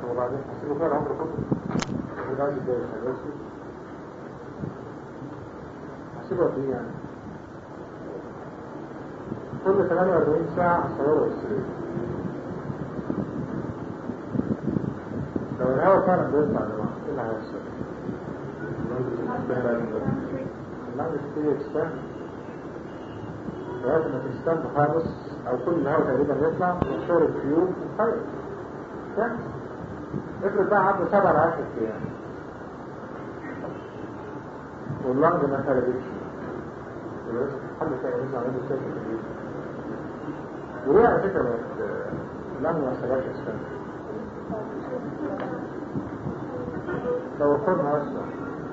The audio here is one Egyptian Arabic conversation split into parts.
وبعدين هسيبه فيها العمر كله وبعد ازاي خلاص هسيبه قد ايه يعني كل 48 ساعة صوروا السرير لو الهواء فعلا بيطلع يا جماعة ايه اللي هيحصل؟ اللانج تبتدي تستنى لغاية ما تستنى خالص او كل الهواء تقريبا يطلع وتصور الفيوم وخير استنى افرض بقى عنده سبع لعشر ايام واللنج ما خرجتش يبقى لازم حد تاني يطلع عنده سبع ايام وليه على فكرة بقت اللنج ما خرجتش استنى لو الفرن واسع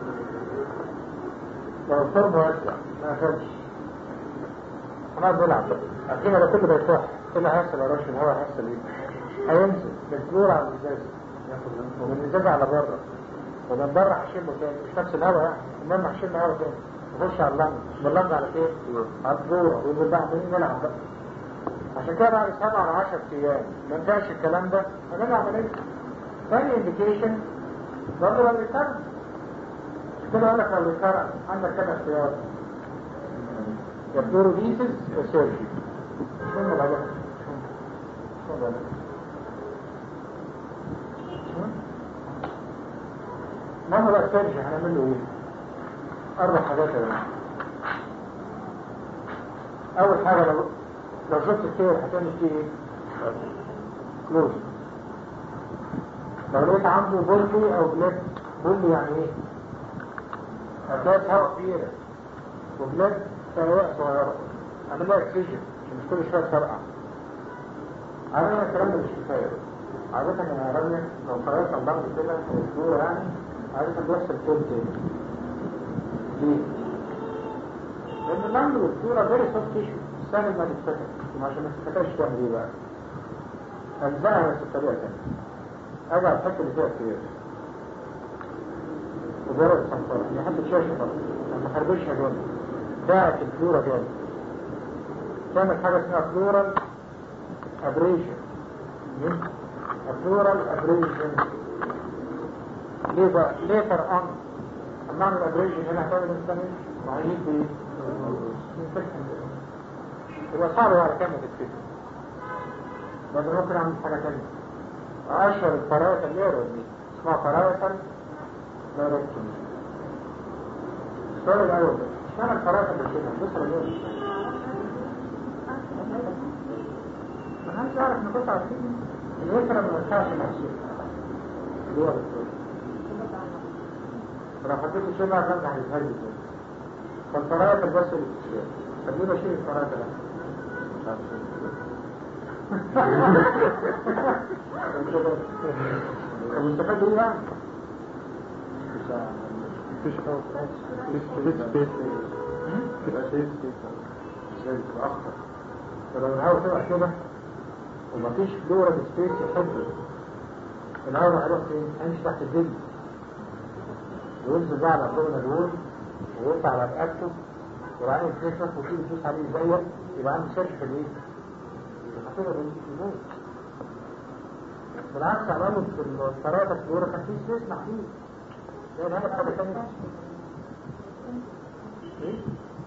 لو الفرن واسع ما خدش انا بلعب اخيرا لو كله بيتوح ايه اللي هيحصل يا راشد الهواء هيحصل ايه؟ هينزل بالدور على الازاز ومن الازاز على بره ومن بره هشيله تاني مش نفس الهواء يعني المهم هشيل هواء تاني يخش على اللنج باللنج على فين؟ على الدورة ويبقى بقى عمالين نلعب بقى عشان كده بعد سبعة على 10 ايام ما ينفعش الكلام ده هنعمل عملية ثاني انديكيشن برضه لو بيتكرر كده اقول لك لو بيتكرر عندك كده اختيار يا بلوروليسيس يا سيرجي شو اللي بعدها شو اللي بعدها مهما بقى السيرجي هنعمل له ايه اربع حاجات يا جماعه اول حاجه لو لو شفت السير هتعمل فيه ايه كلوز لو لقيت عنده بولي او بلاد بولي يعني ايه هتلاقي هواء كبيرة وبلاد سواء صغيرة عمل لها اكسجن مش كل شوية ترقع عادة الكلام ده مش كفاية عادة يا رامي لو قرأت عن بعض كده الدورة يعني عادة بيحصل كل تاني ليه؟ لأن اللمب والدورة فيري سوفت تيشو سهل ما تتفتح عشان ما تتفتحش تعمل ايه بقى؟ أجزاءها بس بطريقة تانية أجي على الحتة اللي فيها كتير وجرد الصنفرة اللي حتى شاشة برضه لما خربشها جامد باعت الفلورا جامد تعمل حاجة اسمها فلورال ابريشن فلورال ابريشن ليه بقى ليتر اون لما اعمل ابريشن هنا هتعمل انسان وهيجيب بايه؟ يبقى صعب على كلمة تتكتب لكن ممكن اعمل حاجة تانية أشهر الفرائق الليرو دي اسمها فرائق دايركتومي السؤال الأول اشمعنى الفرائق اللي كده بصر الليرو ما حدش يعرف نقص عارفين الوتر ما ينفعش محسوب اللي هو بالطول لو حطيت الشيء بقى غلط هيتهدي فالفرائق بس اللي بتشيل طب ليه بشيل الفرائق ده؟ مش عارف المستفاد ايه بقى؟ مفيش خالص مفيش سبيس تبقى سيف ازاي اخطر فلو الهواء تبقى كده ومفيش دورة سبيس يحبه الهواء هيروح فين؟ هيمشي تحت الجلد وينزل بقى على الابدومينال وول ويقطع على رقبته وبعدين يتنفخ وتيجي تدوس عليه زيك يبقى عنده سيرش في الايه؟ خطيرة بالموت بالعكس عملوا في الفرادة في الورقة كان في سبيس محدود لأن هذا حاجة تانية ايه؟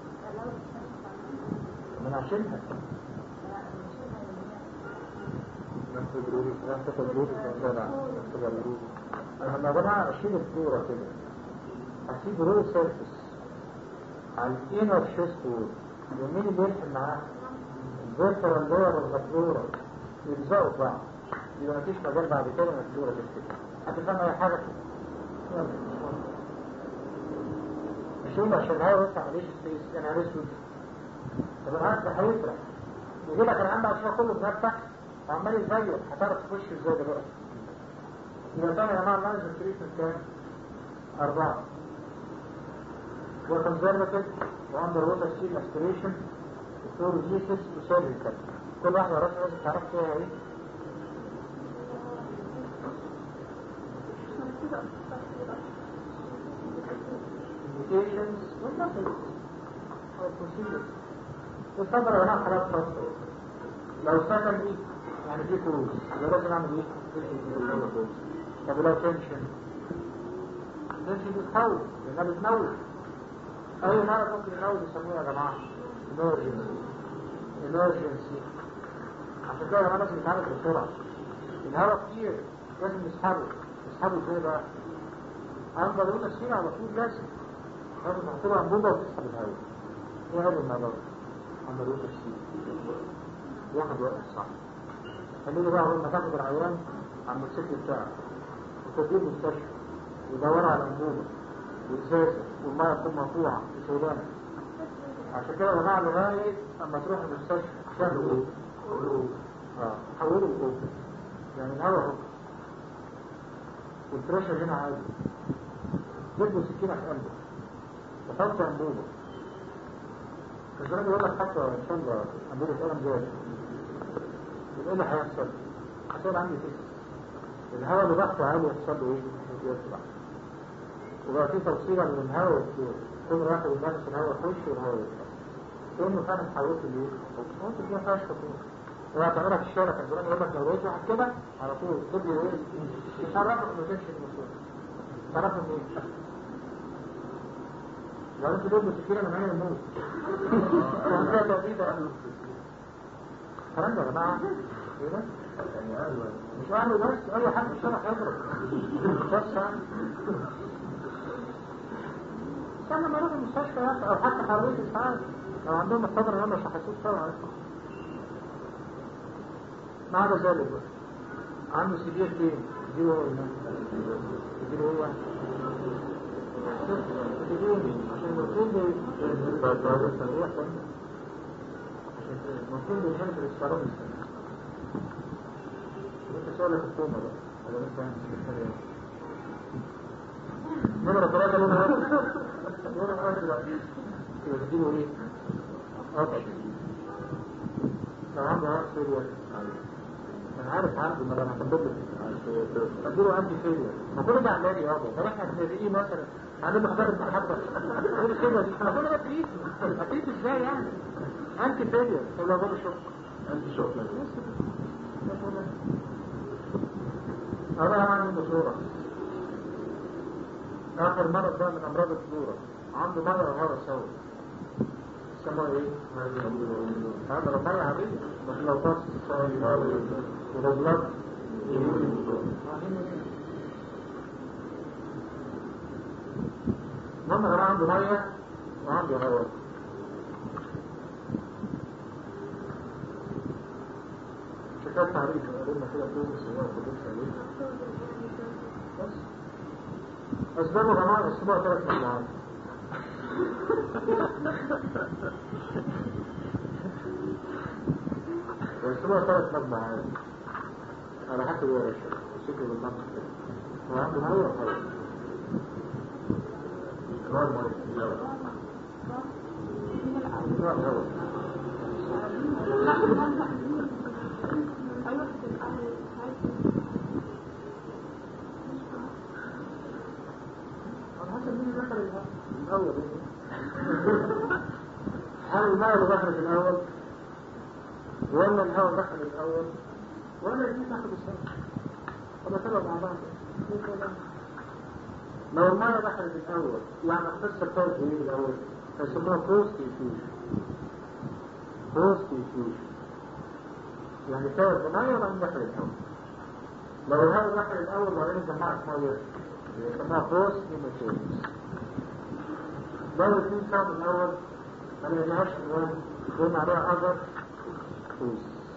من عشانها نفس البرود نفس البرود نفس البرود انا لما بنا اشيل الدورة كده هسيب رول سيرفيس على الانر شيست وول ومين اللي يلحم معاها؟ الفيرتر اللور والفلورا يلزقوا في بعض يبقى مفيش مجال بعد كده ان الفلورا تفتح هتفهم اي حاجه يلا شوف عشان الهواء يفتح عليه سبيس يعني عليه اسود طب العكس هيفرح يجي لك العام بعد شويه كله بنفتح وعمال يزير هتعرف تخش ازاي دلوقتي يبقى تاني يا جماعه المانجمنت تريتمنت كام؟ أربعة وكونزرفتيف واندر ووتر سيل اسبريشن وفلوريجيسيس وسيرفيكال كل واحدة رأس لازم تعرف فيها ايه indications والمثل او procedures والصدر هنا خلاص خلاص لو سكن ايه يعني في كروز يبقى لازم اعمل ايه طب لو تنشن تنشن بتخوف لانها بتموت اي مرض ممكن يموت يسموه يا جماعه emergency emergency عشان كده يا جماعه لازم نتعامل بسرعه الهواء كتير لازم نسحبه نسحبه ازاي بقى؟ عن ضرورة السيرة على طول لازم لازم تحط له انبوبه وتسحب الهواء ايه هذا الموضوع عن ضرورة السيرة ياخد وقت صح خليني بقى اول ما تاخد العيان على الموتوسيكل بتاعك وتوديه المستشفى ويدور على انبوبه وازازه والميه تكون مقطوعه في شغلانه عشان كده يا جماعه لغايه اما تروح المستشفى تعملوا ايه؟ اه حولوا الاوبن يعني الهواء اهو والبريشر هنا عادي تدوا سكينه في قلبك وحط انبوبه كان زمان يقول لك حتى ان شاء الله انبوبه قلم جاي يبقى ايه اللي هيحصل؟ هتقول عندي تيست الهواء اللي ضغطه عالي يحصل له ايه؟ يطلع وبقى في توصيله من الهواء والطيور كل واحد ينافس الهواء يخش والهواء يطلع كأنه فعلا حولت ليه؟ ممكن دي ما فيهاش خطوره هو هتعملها في الشارع كان زمان يقول لك لو لقيت واحد كده على طول تبني ايه؟ يشرفك انه تمشي المسؤول تعرفوا منين؟ وبعدين تجيب له سكينه من عين الموت وعندها تأديب الكلام ده يا جماعه ايه ده؟ مش اهله بس اي حد في الشارع يضرب بس يعني استنى ما يروح المستشفى يا أخي، او حتى حراريه الساعات لو عندهم القدر ان هم مش هيحسوش طبعا ما عدا ذلك بقى عنده سي بي اف ايه يجيله هو هنا يجيله هو تديوني عشان المفروض يروح عشان المفروض يهرب الاسترون انت سؤال الحكومة بقى ولا انت يعني نمرة ثلاثة لون هذا لون هذا بقى يديله ايه؟ قطع لو عنده عرض سوريا انا عارف عنده ما انا هطبق اديله انتي فيليا ما كل ده علاج يابا طب احنا هنلاقيه مثلا هنعمل له حضاره محبه ايه الكلمه دي احنا كل ده تريد هتريد ازاي يعني انتي فيليا طب لو جاب شوك انتي شوك انا عندي بصوره اخر مرض ده من امراض الصدوره عنده مرض هذا سوا اسمه ايه؟ هذا رباية عادية بس لو بص ورجلات المهم انا عنده مية وعنده هواء شكلت تعريف قلنا كده كل سواء كل سواء بس أسبابه جماعة الأسبوع ثلاث مجموعات الأسبوع ثلاث مجموعات على حسب هو رشا الشكل بالنقص هو عنده مية وخلاص نوع المية نوع الهواء على حسب مين دخل الأول هل الماء اللي دخلت الأول ولا الهواء دخل الأول ولا الاثنين دخلوا السنة طب سبب مع بعض لو الماء دخلت الأول يعني اختص الفوز ايه الأول فيسموها بوست يفيوجن بوست يفيوجن يعني فوز الماء ولا دخل الأول لو الهواء دخل الأول وبعدين جمعت مية يسموها بوست هيماتيمس لو الاثنين كانوا الأول ما لقيناهاش الوان قلنا عليها أجر فوز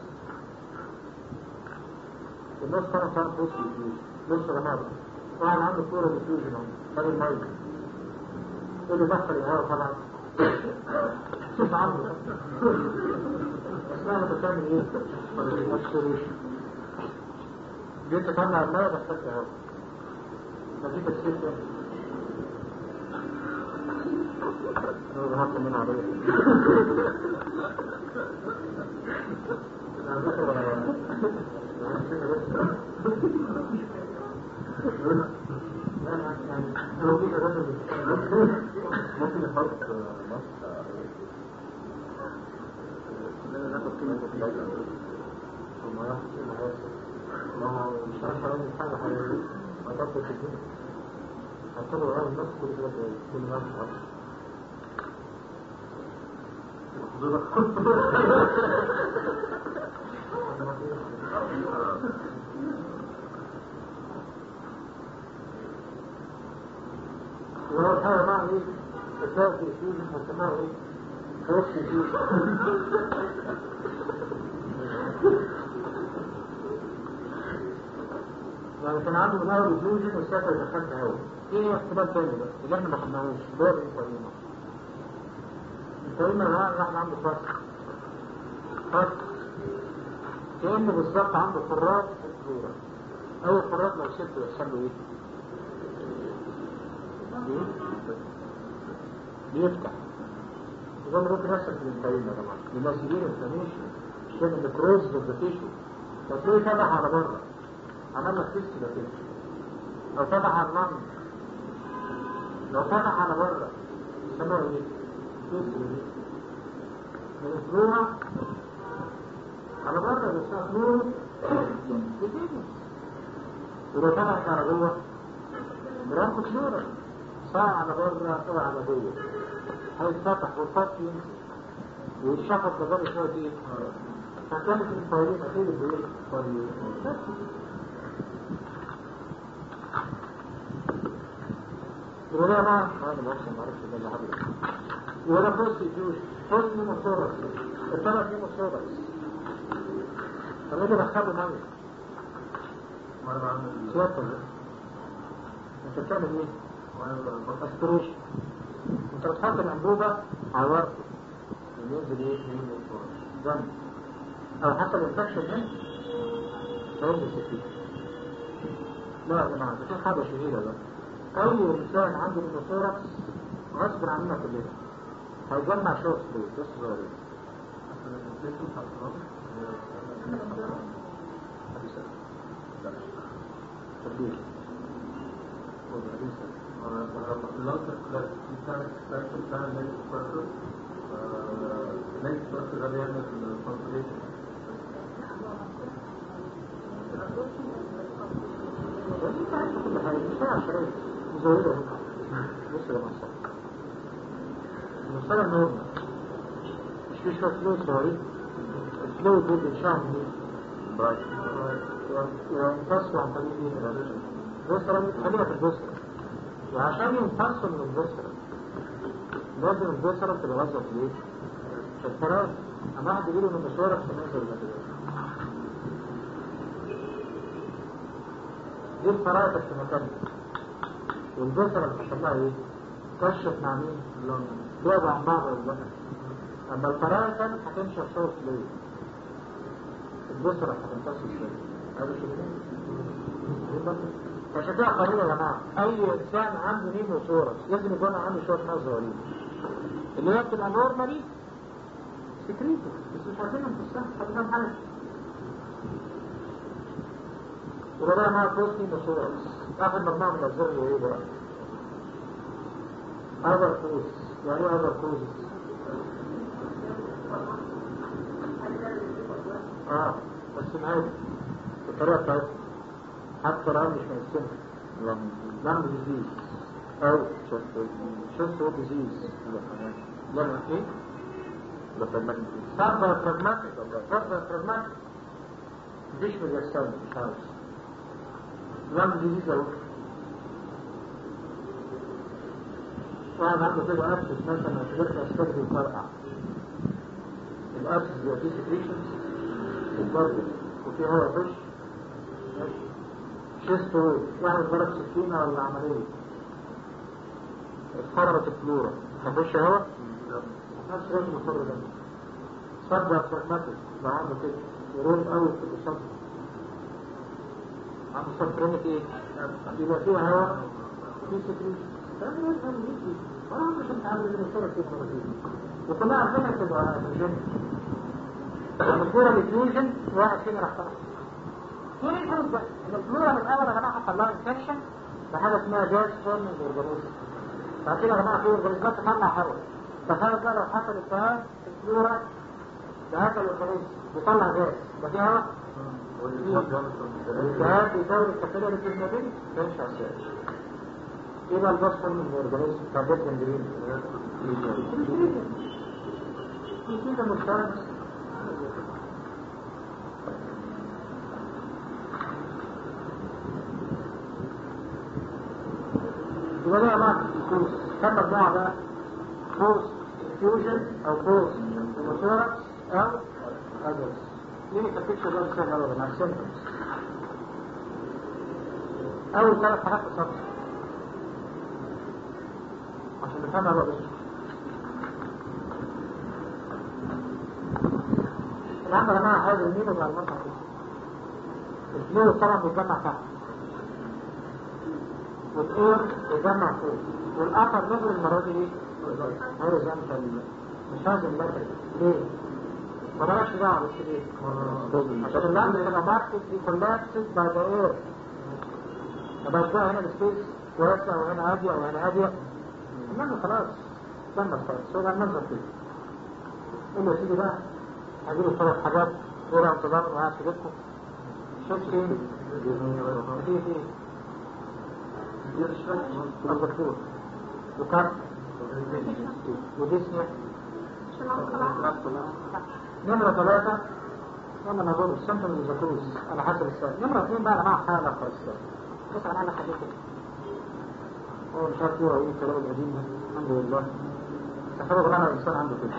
الناس كانوا كانوا فوز يفيوجن بص يا جماعة واحد عنده كورة ديفيوجن اهو ده المية ايه اللي دخل الهواء طبعا شوف عنده اسمها بتعمل ايه؟ اكسلريشن جيت تطلع الماء دخلت الهواء نتيجة تسير تاني انا ظهرت من عليه انا ذكر ممكن نحط نص ناخد كلمة ما هو مش عشان أعمل حاجة حقيقية أطبق الدنيا أعتبر أول الناس كل كده كل ما مش عارف وهو حاجة مع ايه؟ تساوي في فيوجن هسموها ايه؟ كروس فيوجن يعني كان عنده من اول فيوجن والسافر دخلت هوا ايه احتمال تاني بقى اللي احنا ما خدناهوش دور الانسولين الانسولين اللي احنا عنده فرق فرق كأنه بالظبط عنده خراج في الفلورا اول خراج لو سبته يحصل له ايه؟ بيفتح وده اللي ممكن يحصل في الانتايين طبعا لما سيفير انفلاميشن كده الكروز بالتيشو فتلاقيه فتح على بره عمل لك فيست ده كده او فتح على الرمل لو فتح على بره يسموه ايه؟ فيست دي من الفلورا على بره بيسموها فلورا ولو فتح على جوه برانكو فلورا ساعة على بره او على جوه هيتفتح والفتح يمسك والشفط كذلك شوية ايه؟ فكانت الفايلين اكيد بايه؟ فايلين ولا ما هذا ما احسن معرفش ده اللي حبيبي ولا بص يجوش خذ منه صورة الطرف منه صورة طب ايه دخله مية وانا بعمل سيادة انت بتعمل ايه؟ وانا اسبريش انت بتحط الانبوبة على ورقه ينزل ايه؟ دم او حسب الفكشن هنا فينزل سكين لا يا جماعة ده في حاجة شهيرة بقى أي إنسان عنده النصورة غصب عننا كلنا هيجمع شورت فلوس بس صغيرين تربية كل حاجة مش عشرين مزودة بص يا مصر المصطلح نورمال مش في شوية فلوس صغيرين الفلوس دول بينشأوا منين؟ ويمتصوا عن طريق ايه؟ البصرة خليها في البصرة وعشان يمتصوا من البصرة لازم البصرة تتغذى في ايه؟ في الفراغ اما واحد يقول ان المشوارة في النظر ولا كده دي الفرائض في مكانها والبصرة اللي حصل لها ايه؟ كشف مع مين؟ بعد عن بعض ولا اما الفرائض هتمشي في صوت ليه؟ البصرة هتمتص ازاي؟ هذا شغل عشان كده قانون يا جماعة أي إنسان عنده نيمو صورة لازم يكون عنده شوية ماء صغيرين اللي هي بتبقى نورمالي سكريتو بس مش عارفين نفسها خلينا حاجة وده بقى مع فوز نيمو صورة آخر مجموعة من الزر وإيه بقى أذر كوز يعني إيه أذر كوز آه بس نهاية بالطريقة بتاعتها حتى الآن مش مقسمها لم ديزيز أو شست هو ديزيز لما إيه؟ صار براجماتيك صار براجماتيك مفيش مجسم مش عارف لم ديزيز أهو واحد عنده كده أبسس مثلا شجرة أستخدم الفرقع الأبسس بيبقى فيه سكريشنز وبرضه وفي هواء خش شست واحد ضرب سكينة ولا عملية اتخربت الفلورة هخش هوا نفس الوقت مصر ده صدر براجماتيك لو عنده كده ورود قوي في الصدر عنده صدرينك ايه؟ يبقى فيها هوا في سكريشن فأنا يفهم يجي وانا مش متعامل من الصورة كيف وكلها عارفينها تبقى الجنة الفلورا الفيوجن واحد فينا راح طلع في ريزونز بقى ان الفلورا من الاول يا جماعه حصل لها انفكشن بحاجه اسمها جاز فورمينج اورجانيزم فعشان يا جماعه في اورجانيزمات تطلع هواء تخيل بقى لو حصل التهاب في الفلورا بهذا الاورجانيزم بيطلع جاز يبقى في هواء الالتهاب بيزود الكابيلة الكلماتين تمشي على السائل ايه بقى البصر من الاورجانيزم بتاع بيت جنجرين في كده مشترك يبقى ده عبارة عن كورس كم مجموعة بقى كورس فيوجن او كورس هيموثوركس او ادرس كلينيكال بيكتشر ده بسبب غالبا مع السيمتومز اول ثلاث حاجات بالظبط عشان نفهمها بقى بس العمل يا جماعه هذا الميل ولا المنطقه الفلويد طبعا بيتجمع تحت والاير بيتجمع فوق والأثر نزل المرة دي ايه؟ هوريزونتال مش هذا المركز ليه؟ ما بلاش دعوة بس ليه؟ عشان اللحم تبقى ماركت دي كولابسد باي ذا اير ما بقاش بقى هنا السبيس واسع وهنا هادية وهنا هادية انما خلاص استنى خلاص هو ده المنظر كده قول له يا سيدي بقى هجيب ثلاث حاجات صورة انتظار وقاعد في بيتكم شوف فين؟ في في الدكتور وكارت وديسنيا نمرة ثلاثة لما نقول السمتم الزكوز على حسب السؤال نمرة اثنين بقى مع حالة خاصة بس انا خليك هو مش عارف ايه الكلام القديم ده الحمد لله تخرج معنا الانسان عنده كده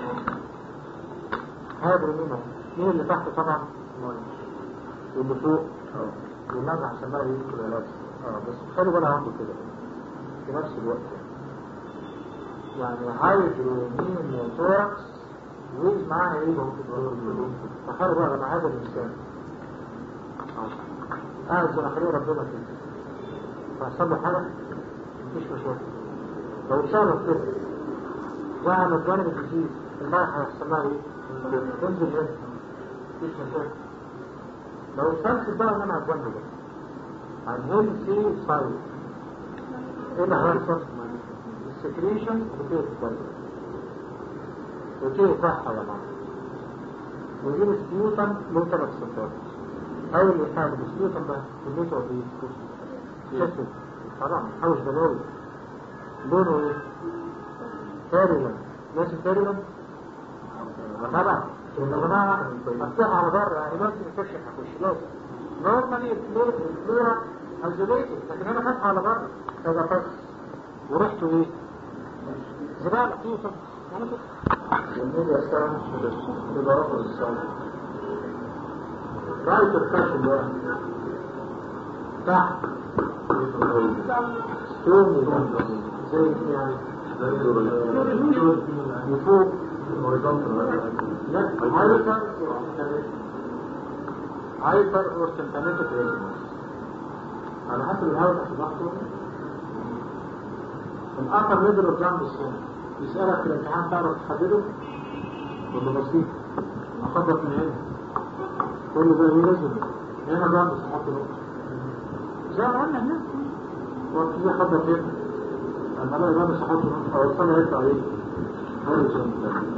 هذا مين هو؟ مين اللي تحته طبعا واللي فوق والنزع عشان بقى يدخل العلاج اه بس خلي بالك عنده كده في نفس الوقت يعني هيدرومين وتوركس ويز معاها ايه فخلي بقى مع هذا الانسان قاعد زي ما خليه ربنا كده فحصل له حاجه مفيش مشاكل لو اتشالت كده وعن الجانب الجديد المية هيحصل لها ايه؟ تنزل هنا مفيش مشاكل لو اتشالت بقى انا على الجنب ده عن هيل سي سايد ايه اللي هيحصل؟ السكريشن بتبتدي تتكلم وتبتدي تصحى يا معلم ويجيب السيوتم له ثلاث صفات اول حاجه السيوتم ده كميته قد ايه؟ شفت طبعا حوش بلاوي لونه ايه؟ تاريلا ناس التاريلا طبعا يا جماعه مفتوح على بره يعني لازم تفتح هخش لازم نورمالي الفلورا ايزوليتد لكن انا فاتحه على بره كذا بس وريحته ايه؟ زبالة توصل انا كده والنبي أسلام يبقى رفض الصلاة رأيت الكاشف ده تحت ستون زي يعني زي وفوق لا لا هايبر هايبر اورسنتاميتك ريزونانس على حسب الهواء تحت ضغطه الأثر ميدل اوف جامب السنة يسألك في الامتحان تعرف تحدده ولا بسيط أخبط من هنا كل ده يلزم هنا جامب سحط نقطة زي ما قلنا هنا وابتدي أخبط هنا لما الاقي جامب سحط نقطة أو السنة يطلع ايه هوريزون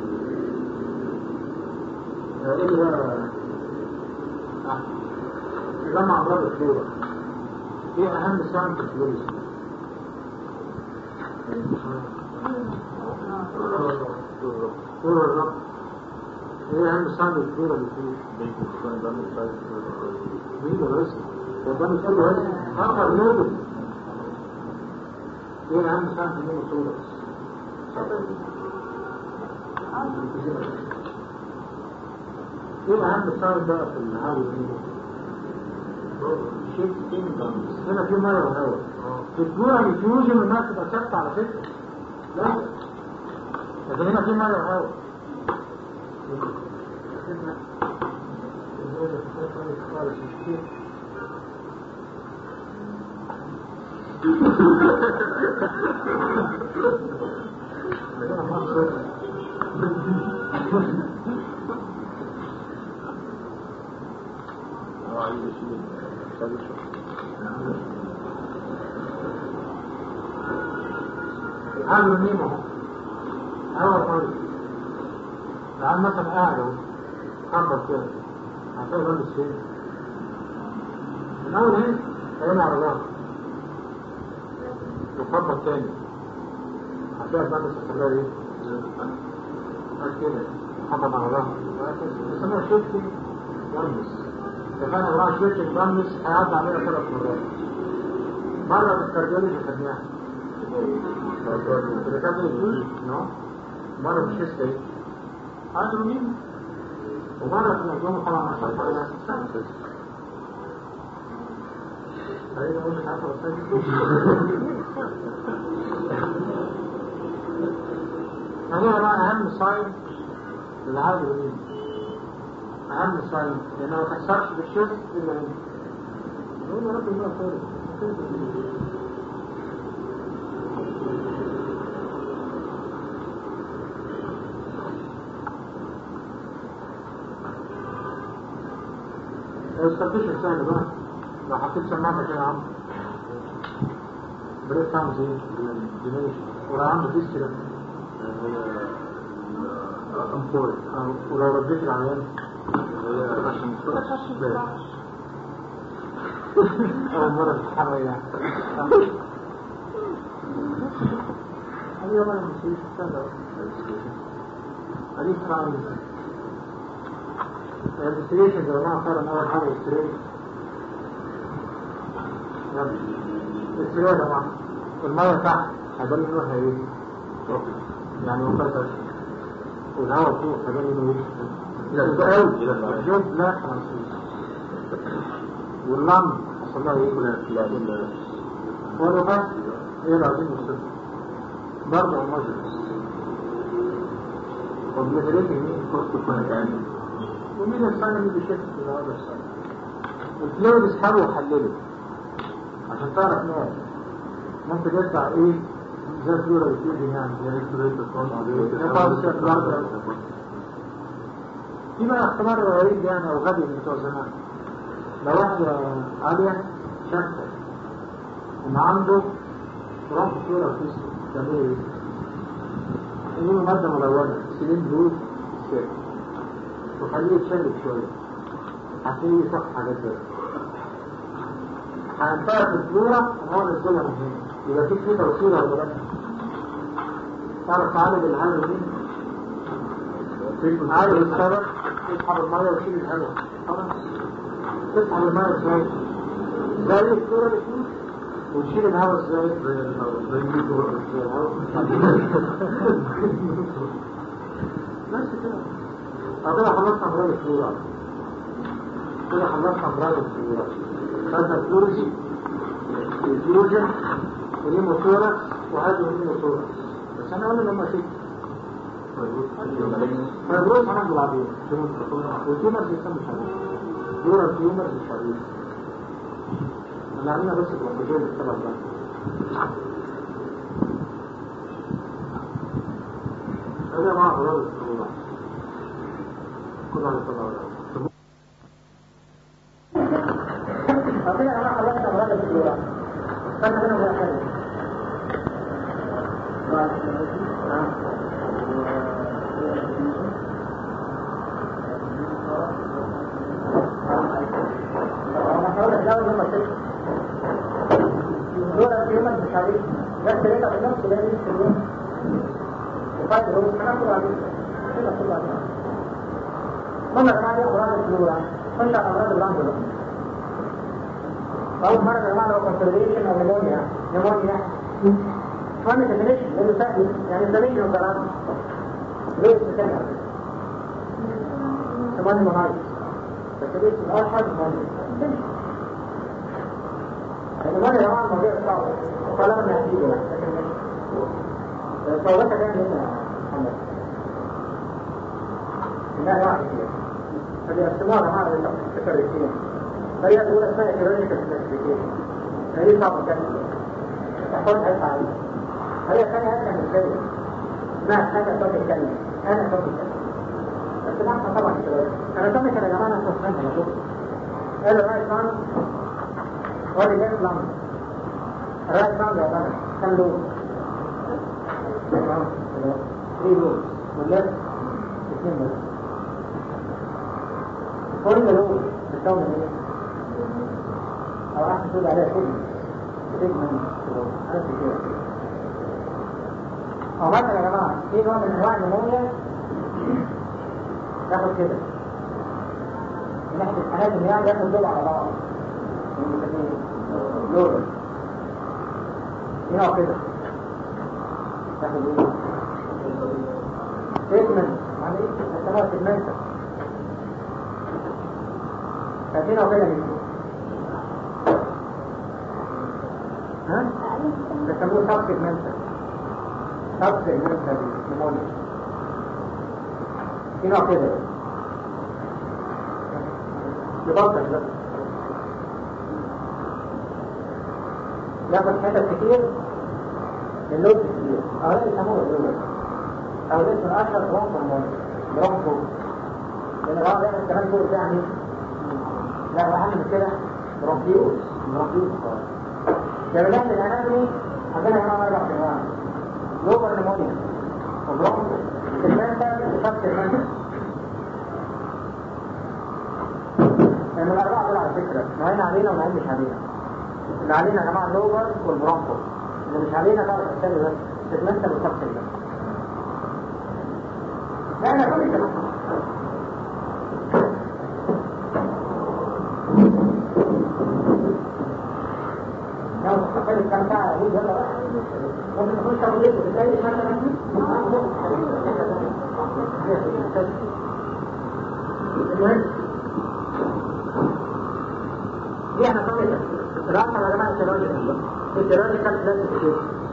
ايه اللي بقى آه. جمع أمراض الفلورا ايه أهم ساعة في الفلوريزم هو الرب ايه اهم ساعة الكبيرة اللي فيه مين ده بس ربنا يسأله بس اخر نوبل ايه اهم ساعة في النوم الصورة ايه اهم ساعة بقى في الهواء دي هنا في ميه وهواء الدورة الفيوجن الناس تبقى ثابتة على فكرة لا لكن هنا في ميه وهواء عامل مين اهو هوا طيب العيال مثلا قاعد اهو خبط كده هتلاقي جنب السن من اول هنا هنا على ظهر وخبط تاني هتلاقي البند السفلية ايه؟ بس كده خبط على ظهر بيسموها شيفتنج بندس اتفقنا يا جماعه شيفتنج بندس هيعدي علينا ثلاث مرات مرة في الكارديولوجي خدناها اللي كان ايه؟ نو مرة في الشيست ايه؟ عارف مين؟ ومرة في الأجوام طبعا مع الشيطان سانسس هذه أقول لك عارفة هذه بقى أهم ساين للعادة مين؟ أهم ساين لأنه ما تحصلش بالشيست إلا هنا يقول يا رب الله خير استفتش السهل بقى لو حطيت سماعة كده يا عم بريك ساوندز ايه؟ ديمينيش ولو عنده فيس كده امبوري ولو رديت العيان أول مرة تتحرك يعني هذه يوم أنا مش سهلة هذه ساوندز الانفستيجيشن يا جماعه فعلا اول حاجه الاستريت الاستريت يا جماعه الميه تحت هيبان لونها ايه؟ يعني مفاتح والهواء فوق هيبان لونه ايه؟ لا قوي الجلد لا خلاص واللم حصل لها ايه؟ لا لا والنفس ايه اللي عايزين نوصله؟ برضه المجر والمثلين مين؟ فرصة يعني ومين الثاني اللي بيشكل في هذا الثاني الفلويد اسحبه وحلله عشان تعرف نوع ممكن يطلع ايه زي الفلورا بتيجي يعني زي في بقى اختبار غريب يعني او غبي من بتوع زمان لو واحدة عالية شكة ان عنده ترامب فلورا في جسمه تعملوا ايه؟ يجيبوا مادة ملونة سيلين بلو سيرك وخليه يتشرب شوية هتلاقيه يصح حاجات زي هنفرق الفلورا ان هو نزلها من هنا يبقى في في توصيل ولا لا؟ تعرف تعالج الهواء مين؟ عالج السبب تسحب المية وتشيل الهواء تسحب المية ازاي؟ زي الفلورا اللي فيه وتشيل الهواء ازاي؟ زي الهواء بس كده كده خلصنا امراض الفلورا كده خلصنا امراض الفلورا خدنا الفلورجي الفلوجن والهيموثوركس وهذه الهيموثوركس بس انا اقول لما شفت فيبروز هنعمل بعدين والتيومرز يسمى شريف دور التيومرز الشريف اللي عملنا بس البروتوجين السبب ده هذا مع امراض الفلورا كلها لطلع أعطينا أنا خلصت أمراض الفلورا استنى هنا ولا حاجة أنا هقول لك الأول لما تشوف دول في يوم مش عارف بس لقيتها في نفس اليوم في اليوم وفايت هو أنا كل عارف كده كل عارف قلنا يا جماعه دي امراض الفلورا خش على امراض اللنج اول مره يا جماعه لو كونسرفيشن او نيمونيا نيمونيا فاهم ديفينيشن لانه سهل يعني ديفينيشن وكلام ليه بتتكلم كمان مهاجم بس ليه اول حاجه مهاجم النيمونيا يا جماعه الموضوع صعب وكلام ما يحكيه لكن مش صوتها كان هنا محمد لا لا فليقسموها معنا للتكريسين الطريقة الأولى اسمها ايكولوجيكال كلاسيفيكيشن هذه صعبة جدا تحتاج ألف عليها الطريقة الثانية أسهل من كده اسمها أنا صوت الكلمة أنا صوت الكلمة بس معها طبعا كده أنا صوت يا جماعة أنا صوت كلمة شوف قالوا الرايت مان وادي ليفت مان الرايت مان يا جماعة كم لون؟ ثري لون والليفت اثنين بس كل لون بتكون ايه؟ او راح تقول عليها كلمة سيجمنت عرفت كده او مثلا يا جماعة في نوع من انواع النمونيا ياخد كده من ناحية الحالات اللي يعني ياخد دول على بعض لورا هنا كده تاخد ايه؟ سيجمنت يعني ايه؟ يسموها سيجمنت فهنا كده من ها؟ بيسموه سب سيجمنت سب سيجمنت نمونيا هنا كده يبطل بقى ياخد حتت كتير من لوز كتير او لا يسموه اللوز او الاسم الاشهر برونكو الموني برونكو لان الغرض يعمل كمان فوق يعني لا واحد من كده برونكيوس برونكيوس خالص جمالات الاناتومي عندنا هنا اربع انواع لوبر نمونيا وبرونكو سيجمنتال وسب سيجمنتال من الاربعه دول على فكره نوعين علينا ونوعين مش علينا اللي علينا يا جماعه اللوبر والبرونكو اللي مش علينا تعرف الثاني بس سيجمنتال وسب سيجمنتال لا انا كل كده لو تخيل كم ساعه يقول يلا بقى ممكن تخش تقول وتلاقي مثلا المهم دي احنا طبعا راسا يا جماعه السيرولوجي السيرولوجي كانت لازم تشوف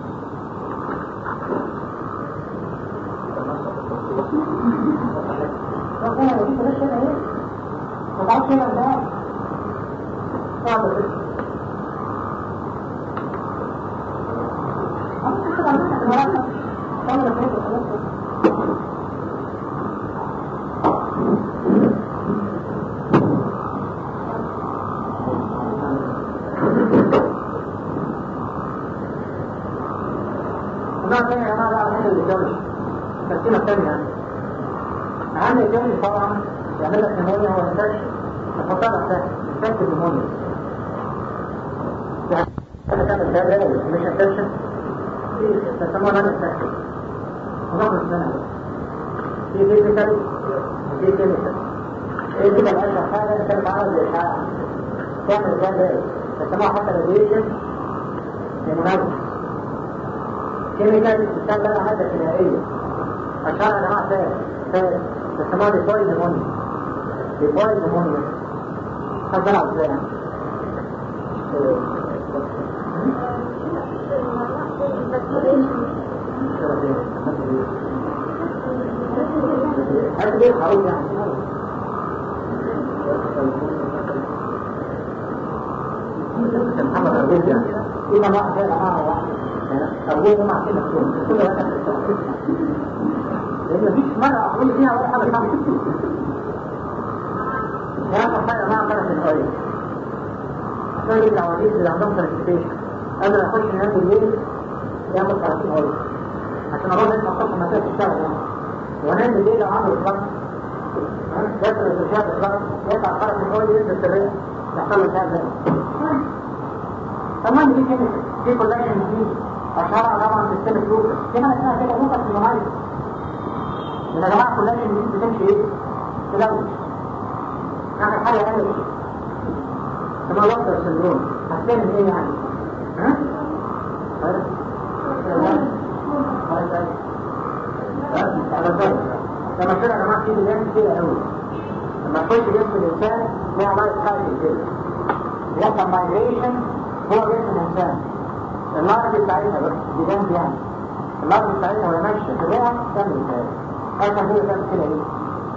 ربنا يديك بس كده ايه ما تعرفش هنا ده صعب كده النوع الثاني يا جماعه بقى من الجوش التقسيمه الثانيه عامل الجوش طبعا يعمل لك نمونيا هو انفكشن نحطها تحتها انفكشن نمونيا انا كان ده مش انفكشن تسموها نان انفكشن ونخلص منها في فيزيكال وفي كيميكال ايه كده الاشهر حاجه انت بتعرض للاشعاع تعمل ده ده تسموها حتى راديشن هيمونايز كيميكال بتشتغل لها ماده كيميائيه اشهر يا جماعه فاهم فاهم بيسموها ديبويد نمونيا ديبويد نمونيا خد بالك ازاي يعني هل دي حروب يعني محمد أبوه يعني إذا ما أحد معه واحد أبوه مع كل مكتوب كل واحد لأن مفيش مرة أقول فيها ولا حاجة خمسة يا أخي حاجة ما أقدر في الأويل عشان يجي العواجيز اللي عندهم كالسيفيشن قبل ما أخش نام بالليل ياخد 30 أويل عشان أروح نسمع الصبح ما تشتغل يعني وانام بالليل لو عامل إطلاق يسر الرجال إطلاق يقع خرج الأويل ينزل في الرئة يحصل له شهر زي تمام دي كده دي كولاجين دي أشهرها طبعا في السيلف لوكس في حاجة اسمها كده لوكس المميز من يا جماعة كولاجين دي بتمشي إيه؟ تلوث آخر حاجة قالت اسمها وقتر سندروم هتكلم إيه يعني؟ ها؟ لما كده يا جماعة في بيان كتير قوي لما تخش جسم الإنسان ليها لايف سايكل كده بيحصل مايجريشن هو جسم الإنسان اللايف بتاعتها بس بيبان يعني اللايف بتاعتها وهي ماشية في الرئة تعمل كده عشان كده تعمل كده إيه؟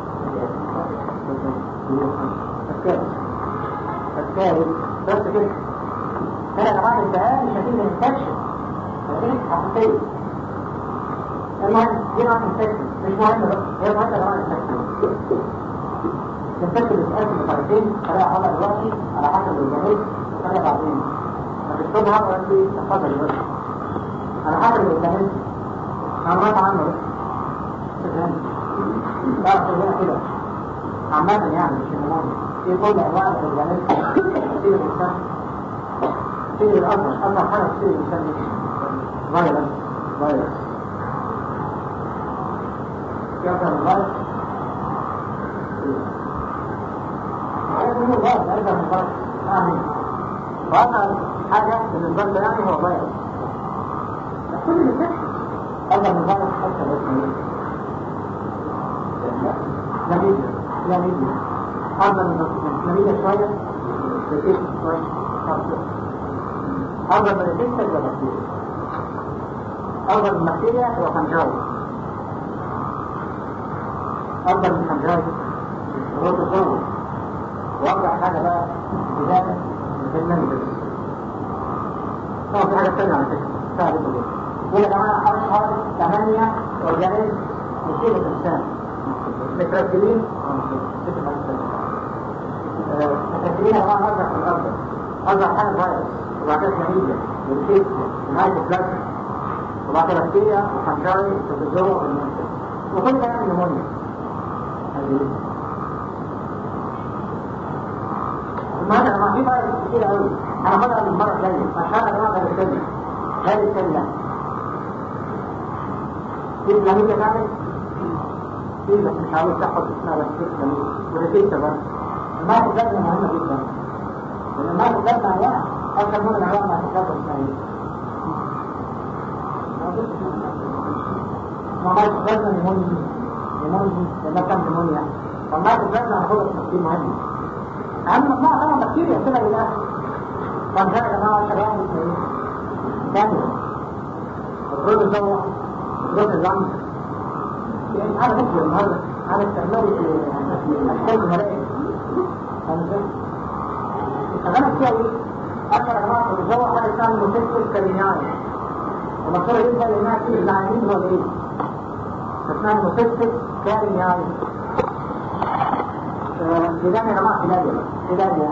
أسكاري أسكاري بس كده هنا يا جماعة الانتهاء مش هتيجي انفكشن هتيجي حقيقية المهم دي نوع انفكشن مش مهم بقى هي مهمة يا جماعة انفكشن الانفكشن بتتقسم لطريقين طريقة هقولها دلوقتي على حسب الجميل وطريقة بعدين هتكتبها وانت تحفظها دلوقتي على حسب الجميل معلومات عنه بس تعرف هنا كده عامة يعني مش المهم في كل انواع الجميل في الانسان السيل الأصغر أصغر حاجة في السيل الإنسان فيروس فيروس كيف الفيروس عايز منه فيروس عايز من فيروس آمين وأصغر حاجة بالنسبة له يعني هو فيروس كل اللي بيحصل أصغر من فيروس حتى اسمه ايه؟ نميديا نميديا أصغر من نميديا شوية بكيس شوية أصغر من الجنسة يبقى بكتيريا أصغر من البكتيريا هو فنجاي أصغر من الفنجاي هو تصور وأرجع حاجة بقى بداية في المنزل طبعا في حاجة تانية على فكرة ثابتة جدا يقول يا جماعة أشهر ثمانية أورجانيزم يصيب الإنسان مترتبين مترتبين يا جماعة أرجع في الأرض أرجع حاجة فيروس وبعد كده نميديا والكيس والمايكوبلازما وبعد كده بكتيريا وفنجاي وبالجو والمنزل وكل ده يعني نمونيا المهم انا في فيروس كتير قوي انا خدها من المره الجايه عشان يا جماعه غير السنه غير السنه في اسلاميه تعمل في بس مش عاوز تاخد اسمها بس في اسلاميه وريتيتا بس المايكو بلازما مهمه جدا لان المايكو بلازما انواع اكثر من انواع المايكو بلازما اسمها ايه؟ ما مايكو بلازما نيمونيا نيمونيا لما كان نيمونيا فالمايكو بلازما هناخدها في تقديم مهم أهم مجموعة طبعا بكتيريا كده لله طب ده يا جماعة شباب اسمه ايه؟ ثانية الرد الزوع الرد اللمس يعني أنا بكتير النهاردة أنا استعمالي في أشكال الملائكة فاهم ازاي؟ استخدمت فيها ايه؟ أكثر يا جماعة الرد الزوع حاجة اسمها الموتيكل كاريناي ومشهورة جدا لأنها فيه العنين هو الايه؟ اسمها الموتيكل كاريناي بداية يا جماعة بداية بداية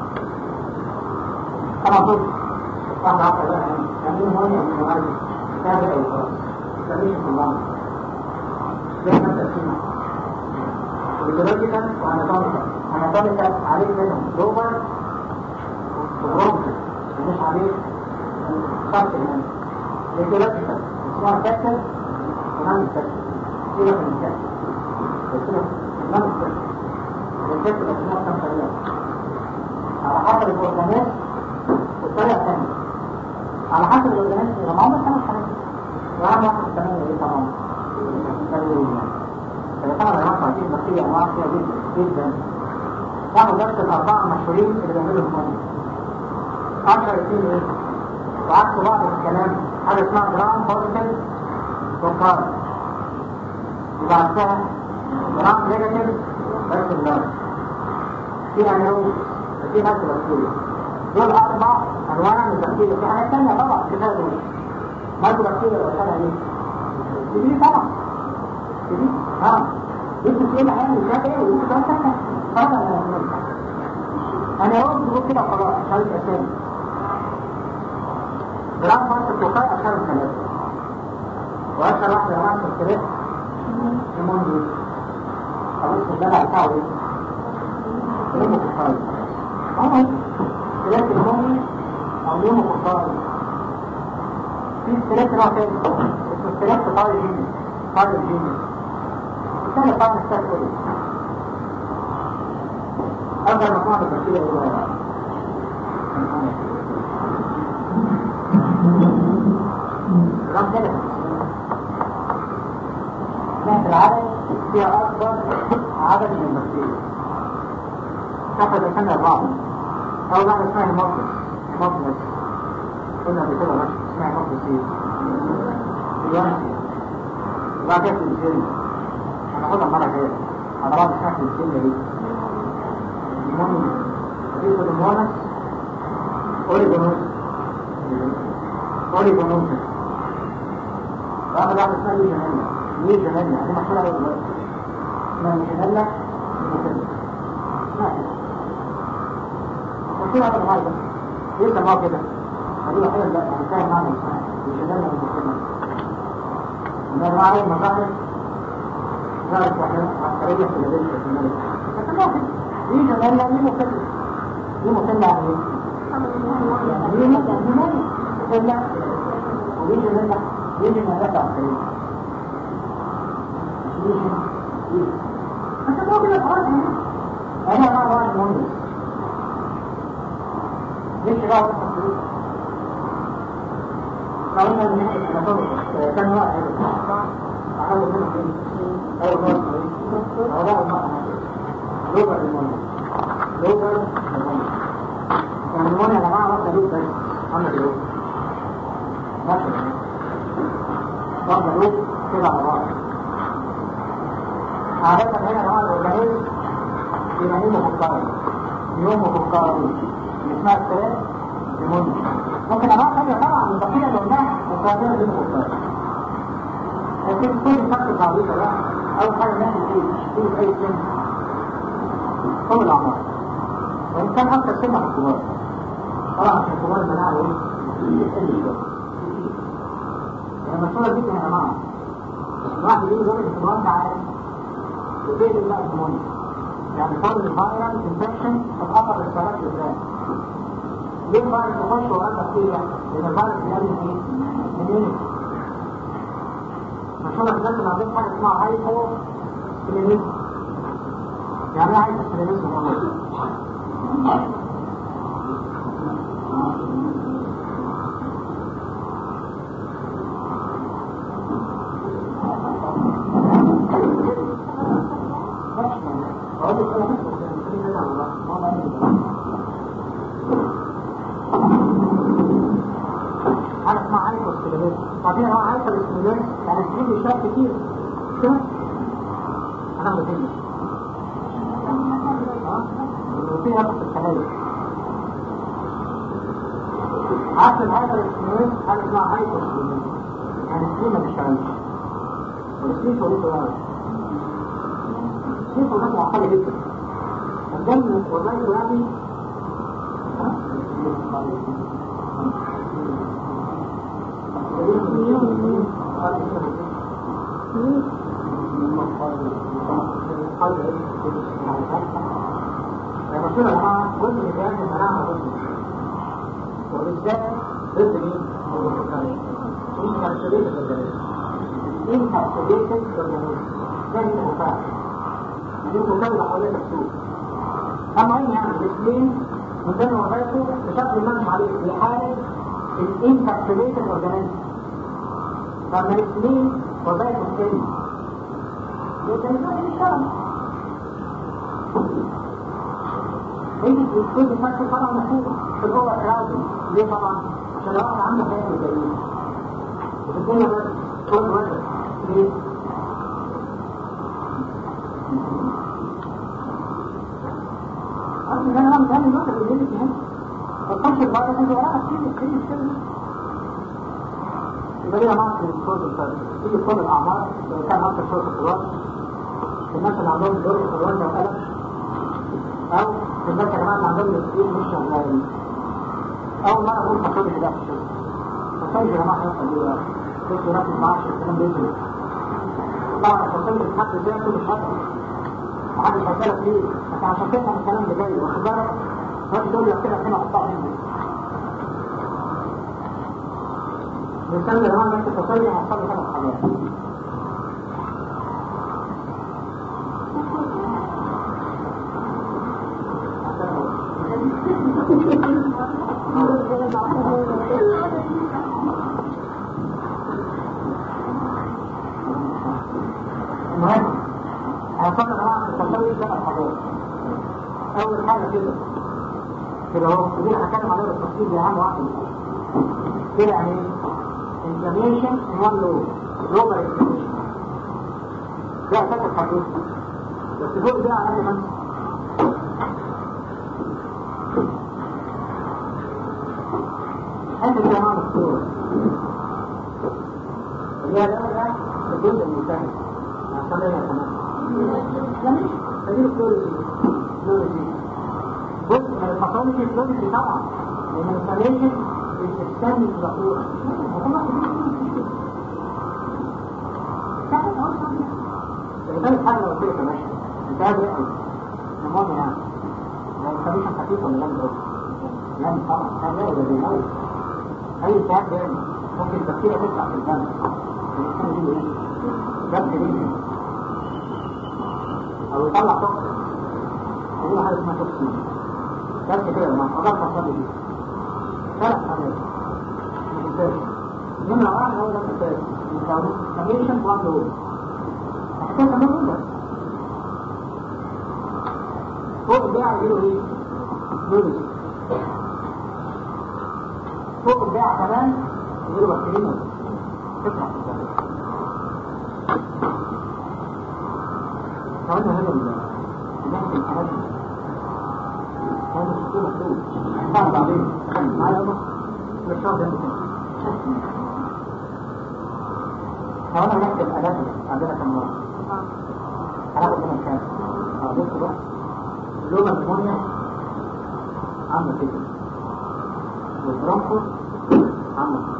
طبعا بص طبعا عقل بقى يعني مهم من المعالج تابع أو خلاص تابعش في الله زي ما انت تسمع فيزيولوجيكال واناتوميكال اناتوميكال عليك منهم لوبر وبرونكل مش عليك خط هنا فيزيولوجيكال اسمها فاكر ونعمل فاكر سيبك من الفاكر بس نعمل فاكر الجسد الأسماء كم طريقة على حسب الأورجانيز والطريقة الثانية على حسب الأورجانيز إذا ما عمر خمس حاجات وعام واحد الثمانية إيه طبعا فطبعا الأنواع تعطيه بكتيريا أنواع فيها جدا جدا كانوا بس الأربعة المشهورين اللي بيعملوا المهم أشهر اثنين إيه؟ وعكس بعض الكلام حاجة اسمها جرام بوزيتيف وكار يبقى عكسها جرام نيجاتيف بس النار في انواع في ناس بكتيريا دول اربع انواع من البكتيريا في حاجات ثانيه طبعا كفايه دول مايكرو بكتيريا لو كان ايه دي طبعا دي ها دي بتقول احيانا مش عارف ايه ودي بتقول ثانيه طبعا انا هو بقول كده خلاص شرط اسامي جرام فرق الفقاء اشهر الثلاثه واشهر واحده يا جماعه الكريت نمونيا خلاص الجدع بتاعه ايه؟ كلامه كفاية اه ثلاثة المومي او يومه كفاية في ثلاثة نوع تاني اسمه ثلاثة طاري جيني طاري جيني الثانية طبعا السكري أفضل مجموعة البكتيريا الجوهرة رقم ثلاثة في العدد فيها أكبر عدد من البكتيريا تاخد السنة الرابع أول واحدة اسمها هيموفلس هيموفلس قلنا قبل كده ماشي اسمها هيموفلس ايه؟ اليونسي وبعد كده الجن هناخدها المرة الجاية على بعض اسمها الجن دي المهم في سودومونس أوريجونوس أوريجونوس واحدة واحدة اسمها ليجونيلا ليجونيلا دي مشهورة أوي دلوقتي اسمها ليجونيلا ما في وكل هذا الغالب ليه سماه كده هذه حاجة لا يعني فاهم معنى اسمها يشغلنا من المسلمة إن المعارض المظاهر ظهرت واحدة عسكرية في الهدية في الملك فسماه كده دي جمالة دي مسلة دي مسلة يعني ايه؟ لا ويجي منك يجي من هذا الطريق عشان هو كده خلاص انا انا واحد مهندس ليش بقى وقت الطريق قالوا لنا ان احنا كان واحد أحاول منه فين أول مرة مريض أوراق المرأة لوبر المونيا لوبر المونيا يعني المونيا يا جماعة واحدة لوب بس عمل لوب مثلا واحدة لوب كده على بعض عادة هنا يا جماعة الأورجانيزم بيبقى ليه مفكرة يوم مفكرة اسمها الثلاث المونيا ممكن أنواع ثانية طبعا من بقية اللي قلناها بس هذه دي مفكرة لكن كل شخص تعريفه ده أول حاجة ناحية إيه؟ تشتري أي سن كل الأعمار وإن كان أكثر سنة في الكبار طبعا في الكبار المناعة إيه؟ يقل شوية يعني مشهورة جدا يا جماعة الواحد يجي يقول الكبار ده عارف وبيت الله الهرموني يعني فرض الفايرال انفكشن تتأثر بالسيارات الإسلام ليه الفايرال تخش وقال بكتيريا؟ لأن الفايرال بيقلل إيه؟ من مشهورة في الناس اللي عندهم حاجة اسمها هايبو سليميزم يعني ايه هايبو سليميزم حاجة اسمها هايبو سليميزم طبيعي هو هايبو سليميزم يعني السليم بيشتغل كتير كده هنعمل كده فيها في الخلايا عشان هذا الاسمين حاجة اسمها هايبر سليم يعني السليم ما بيشتغلش والسليم شغلته يعني السليم شغلته معقدة جدا الدم والرأي يعني المشكلة يا جماعة كل اللي بيعمل مناعة ضد وبالذات ضد مين؟ انكابسوليتد اورجانيزم انكابسوليتد اورجانيزم زي الوفاة دي الوفاة اللي حواليها مكتوب اما ان يعني الاثنين من ضمن وظائفه بشكل ما مش عليه في حالة الانكابسوليتد اورجانيزم فما الاثنين وظائفه الثاني الأورجانيزم بيشتغل هي الكود بتاعته طبعا مفهوم في جوه كراودي ليه طبعا؟ عشان لو واحد عنده حياة ميزانية وفي الدنيا بس كل واحد ليه؟ أصل أنا بعمل هذه النقطة اللي بيجي هنا الطش البارد اللي وراها كتير كتير كتير يبقى ليها معرفة الكود الفرد تيجي كل الأعمار لو كان أكثر شوية في الوقت الناس اللي عندهم دور في الوقت وقلق أو الناس يا جماعة اللي عندهم مسؤولين مش شغالين أول مرة أقول فصول كده في الشغل فصول يا جماعة يحصل إيه بقى؟ كنت رقم 10 الكلام بيجري طبعا الفصول بتحدد فيها كل شهر محدش هيسألك ليه؟ بس عشان تفهم الكلام اللي جاي واخد بالك الراجل دول يحكي لك هنا حطها هنا بنسمي يا جماعة بس الفصول هيحصل له ثلاث حاجات المهم هنفكر يا جماعه في التصوير ثلاث حاجات اول حاجه كده كده اهو ودي اللي هتكلم عليها بالتفصيل دي اهم واحده كده يعني ايه؟ inflammation in one lobe global inflammation ده اساس الحديث بس فوق ده على من عندك يا جماعه الصوره اللي هي ده الجزء المنتهي هنسميها كمان هذه الكلوريجي كلوريجي جزء من الباثولوجي كلوريجي طبعا لان الانفلاميشن بتستني الظهور ثالث حاجه لو كده ماشي انت قادر ايه نمونيا يعني لو الانفلاميشن خفيف ولا لا يعني طبعا كان ولا بيموت اي كتاب بيعمل ممكن البكتيريا تطلع في الدم الانسان دي ايه؟ دم كبير او يطلع توكسين يقول حاجه اسمها توكسين بس كده ما اقدرش اصلي دي ثلاث حاجات نمرة واحد هو ده الأساس الكابيشن وان دول عشان كمان نقدر فوق البيع يجيله ايه؟ نودز فوق البيع كمان يجيله بكتيريا تطلع في الدم كمان هنا الناس الحالات هذا الشيء مكتوب بعد بعدين معايا بس مش شرط انت لو انا نكتب الات عندنا كم نوع هناخد منهم كام اه بص بقى اللغه النمونيا عامله كده والبرونكو عامله كده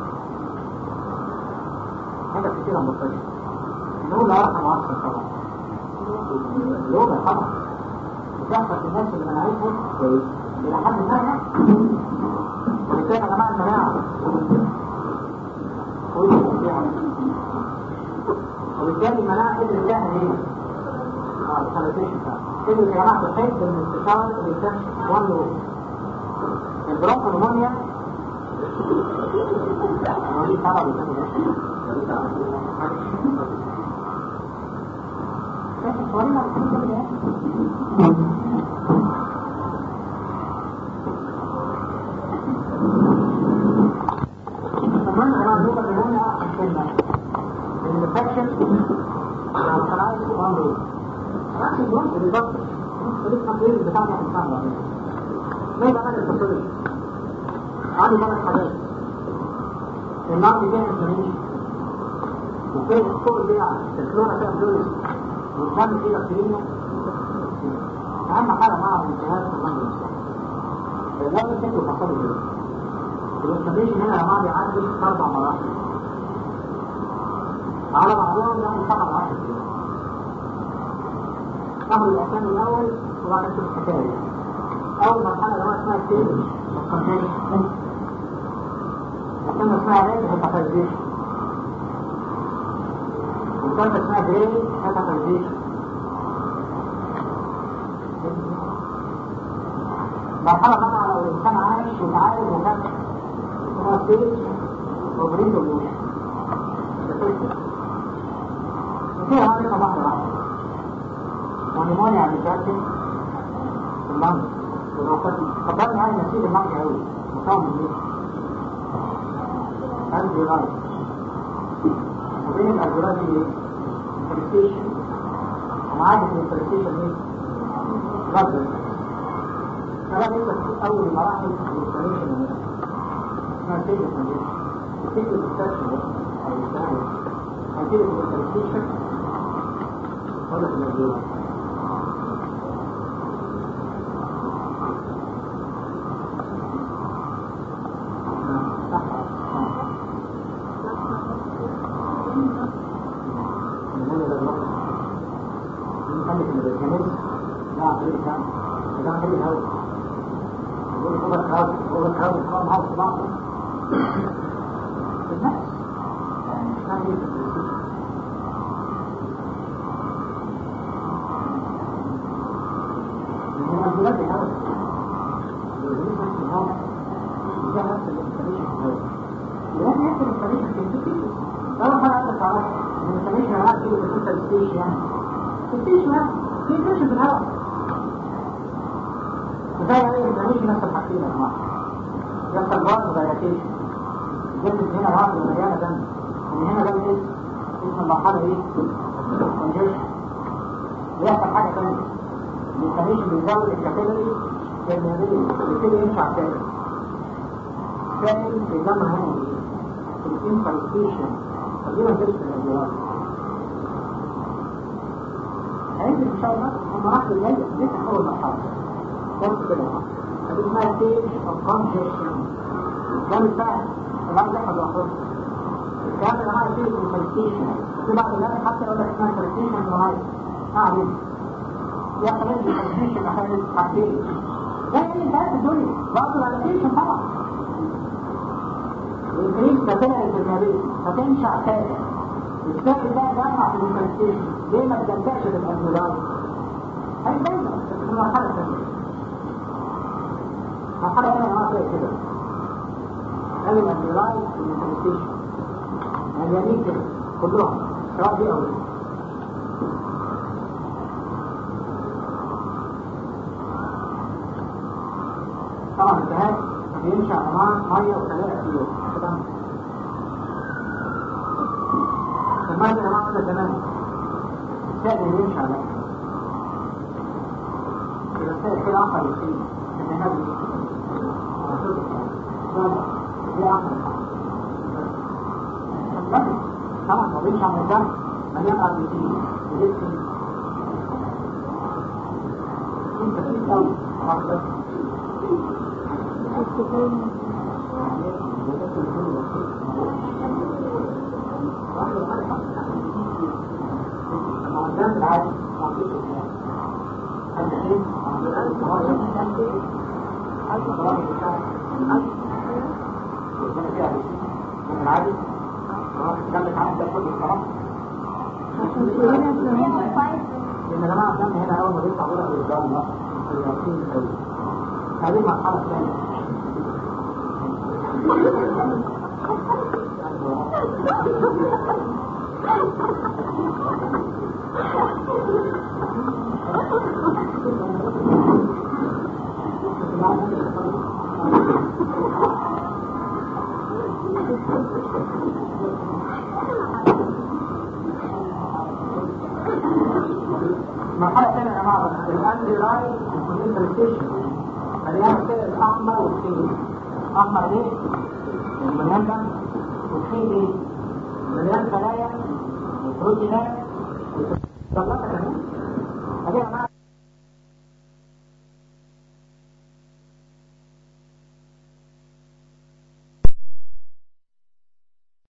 حاجه كتيره مختلفه اللغه رقم 10 طبعا اللغه طبعا بتحصل في الناس اللي مناعتهم الى حد ما ولكن يا جماعه المناعه وبالتالي المناعه قدرت تعمل ايه؟ اه السانيتيشن قدرت يا جماعه تحد من انتشار الانفكشن وان لو البرونكولومونيا ودي طبعا كمان انا اللغه اللي هنا الكلمه الانفكشن الخلايا وامره نفس الوقت بالظبط لسه التقرير بتاعنا في الانسان بعدين ما يبقى انا الفصول عندي ثلاث حاجات النار دي فيها انفلاميشن وفين فوق البيع الكلورا فيها فلوس والدم فيه بكتيريا اهم حاجه مع الانتهاء في الرمل لازم تاكل مصادر دول الانفلاميشن هنا يا جماعه بيعدي اربع مراحل على بعضهم يعني فقط عشر شهر الأحكام الأول وبعد كده الحكاية أول مرحلة جماعة اسمها ستيج والكونتينيشن والثانية اسمها ريد هيباتايزيشن والثالثة اسمها جري هيباتايزيشن مرحلة طبعا لو الإنسان عايش وتعالج وكان اسمها ستيج وبريزولوشن فيها طريقة واحدة واحدة ونمونيا عن الجاكين في اللنج ولو كنت قدرني هاي نسيب اللنج قوي مكون من ايه؟ قلبي غاية وبين الأجرات دي ايه؟ فرستيشن ومعادة الفرستيشن ايه؟ غدر فلا يبقى في أول مراحل الانفلاميشن منها اسمها سيجن كونديشن السيجن الستاشن أو السهل هتيجي في الفرستيشن ولا في الأجرات هنا العقل مليانة دم ومن هنا ده ايه؟ اسم المرحلة ايه؟ كونجيشن بيحصل حاجة تانية الانفلاميشن بيزود الكابيلري permeability يبتدي يمشي على السائل سائل بيجمع هنا ايه؟ الانفلتريشن خلينا ندرس الادوار هينزل ان شاء الله هم راح بالليل لسه اول مرحلة بص كده هذه اسمها ستيج اوف كونجيشن ده مش سهل الواحد يحفظ الأخوات الكلام اللي معايا فيه الفلسيشن في بعض الناس حتى يقول لك اسمها فلسيشن وهاي ما عليك يحصل ايه الفلسيشن احيانا حاجتين زي اي انتهاء في الدنيا برضه الالوكيشن طبعا الانكريز كابيلاري انترميابيلتي فتنشع تاني السائل ده جمع في الانفلتيشن ليه ما بتنتعش في الانفلار؟ هي دايما بس في المرحله الثانيه المرحله الثانيه ما فيها كده قال الانفلار الانفلتيشن مليانين كده كلهم سواء دي او دي طبعا الجهاز بيمشي على ميه ميه وخلايا كتير طبعا الميه يا جماعه كده زمان السائل اللي يمشي على كده السائل كده اخر يصير ان هذا دي اخر طبعا هو بيمشي على الدم مليان اربيتين بيدخل انت كتير قوي لأن يا جماعة الدم هنا أول ما بيطلع بره بالدم بقى اليقين قوي هذه المرحلة الثانية المرحلة الثانية يا جماعة الأندي راي والكونسنتريشن مليان السائل الأحمر والخيل أحمر ليه؟ مليان دم والخيل ليه؟ مليان خلايا وبروتينات وثلاثة كمان